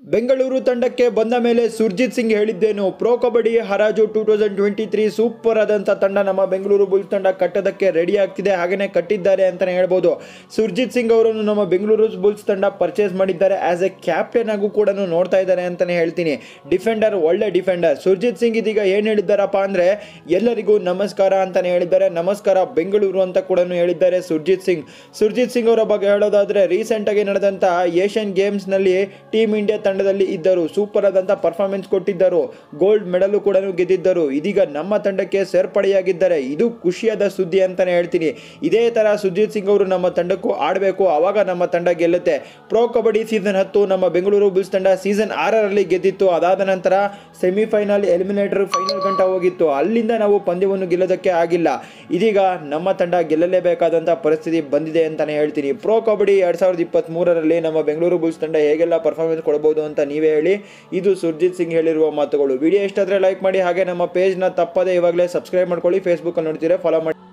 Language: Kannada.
ಬೆಂಗಳೂರು ತಂಡಕ್ಕೆ ಬಂದ ಮೇಲೆ ಸುರ್ಜಿತ್ ಸಿಂಗ್ ಹೇಳಿದ್ದೇನು ಪ್ರೋ ಕಬಡ್ಡಿ ಹರಾಜು two thousand twenty three super ಆದಂಥ ತಂಡ ನಮ್ಮ ಬೆಂಗಳೂರು ಬುಲ್ಸ್ ತಂಡ ಕಟ್ಟೋದಕ್ಕೆ ರೆಡಿ ಆಗ್ತಿದೆ ಹಾಗೆಯೇ ಕಟ್ಟಿದ್ದಾರೆ ಅಂತಲೇ ಹೇಳ್ಬೋದು ಸುರ್ಜಿತ್ ಸಿಂಗ್ ಅವರನ್ನು ನಮ್ಮ ಬೆಂಗಳೂರು ಬುಲ್ಸ್ ತಂಡ ಪರ್ಚೇಸ್ ಮಾಡಿದ್ದಾರೆ ಆಸ್ ಎ ಕ್ಯಾಪ್ಟನ್ ಆಗೂ ಕೂಡ ನೋಡ್ತಾ ಇದ್ದಾರೆ ಅಂತಲೇ ಹೇಳ್ತೀನಿ ಡಿಫೆಂಡರ್ ಒಳ್ಳೆ ಡಿಫೆಂಡರ್ ಸುರ್ಜಿತ್ ಸಿಂಗ್ ಇದೀಗ ಏನು ಹೇಳಿದ್ದಾರಪ್ಪ ಅಂದರೆ ಎಲ್ಲರಿಗೂ ನಮಸ್ಕಾರ ಅಂತಲೇ ಹೇಳಿದ್ದಾರೆ ನಮಸ್ಕಾರ ಬೆಂಗಳೂರು ಅಂತ ಕೂಡ ಹೇಳಿದ್ದಾರೆ ಸುರ್ಜಿತ್ ಸಿಂಗ್ ಸುರ್ಜಿತ್ ಸಿಂಗ್ ಅವರ ಬಗ್ಗೆ ಹೇಳೋದಾದರೆ ರೀಸೆಂಟಾಗಿ ನಡೆದಂಥ ಏಷ್ಯನ್ ಗೇಮ್ಸ್ನಲ್ಲಿ ಟೀಮ್ ಇಂಡಿಯಾ ತಂಡದಲ್ಲಿ ಇದ್ದರು ಸೂಪರ್ ಆದಂಥ ಪರ್ಫಾರ್ಮೆನ್ಸ್ ಕೊಟ್ಟಿದ್ದರು ಗೋಲ್ಡ್ ಮೆಡಲ್ ಕೂಡ ಗೆದ್ದಿದ್ದರು ಇದೀಗ ನಮ್ಮ ತಂಡಕ್ಕೆ ಸೇರ್ಪಡೆಯಾಗಿದ್ದಾರೆ ಇದು ಖುಷಿಯಾದ ಸುದ್ದಿ ಅಂತಲೇ ಹೇಳ್ತೀನಿ ಇದೇ ಥರ ಸುರ್ಜಿತ್ ಸಿಂಗ್ ಅವರು ನಮ್ಮ ತಂಡಕ್ಕೂ ಆಡಬೇಕು ಆವಾಗ ನಮ್ಮ ತಂಡ ಗೆಲ್ಲುತ್ತೆ ಪ್ರೋ ಕಬಡ್ಡಿ ಸೀಸನ್ ಹತ್ತು ನಮ್ಮ ಬೆಂಗಳೂರು ಬುಲ್ಸ್ ತಂಡ ಸೀಸನ್ ಆರರಲ್ಲಿ ಗೆದ್ದಿತ್ತು ಅದಾದ ನಂತರ ಸೆಮಿಫೈನಲ್ ಎಲಿಮಿನೇಟರ್ ಫೈನಲ್ ಗಂಟ ಹೋಗಿತ್ತು ಅಲ್ಲಿಂದ ನಾವು ಪಂದ್ಯವನ್ನು ಗೆಲ್ಲೋದಕ್ಕೆ ಆಗಿಲ್ಲ ಇದೀಗ ನಮ್ಮ ತಂಡ ಗೆಲ್ಲಲೇಬೇಕಾದಂಥ ಪರಿಸ್ಥಿತಿ ಬಂದಿದೆ ಅಂತಲೇ ಹೇಳ್ತೀನಿ ಪ್ರೋ ಕಬಡ್ಡಿ ಎರಡು ಸಾವಿರದ ಇಪ್ಪತ್ತ್ಮೂರರಲ್ಲಿ ನಮ್ಮ ಬೆಂಗಳೂರು ಬುಲ್ಸ್ ತಂಡ ಹೇಗೆಲ್ಲ ಪರ್ಫಾರ್ಮೆನ್ಸ್ ಕೊಡ್ಬೋದು ಅಂತ ನೀವೇ ಹೇಳಿ ಇದು ಸುರ್ಜಿತ್ ಸಿಂಗ್ ಹೇಳಿರುವ ಮಾತುಗಳು ವಿಡಿಯೋ ಇಷ್ಟಾದರೆ ಲೈಕ್ ಮಾಡಿ ಹಾಗೆ ನಮ್ಮ ಪೇಜ್ನ ತಪ್ಪದೆ ಇವಾಗಲೇ ಸಬ್ಸ್ಕ್ರೈಬ್ ಮಾಡ್ಕೊಳ್ಳಿ ಫೇಸ್ಬುಕ್ಕಲ್ಲಿ ನೋಡ್ತೀರಾ ಫಾಲೋ ಮಾಡಿ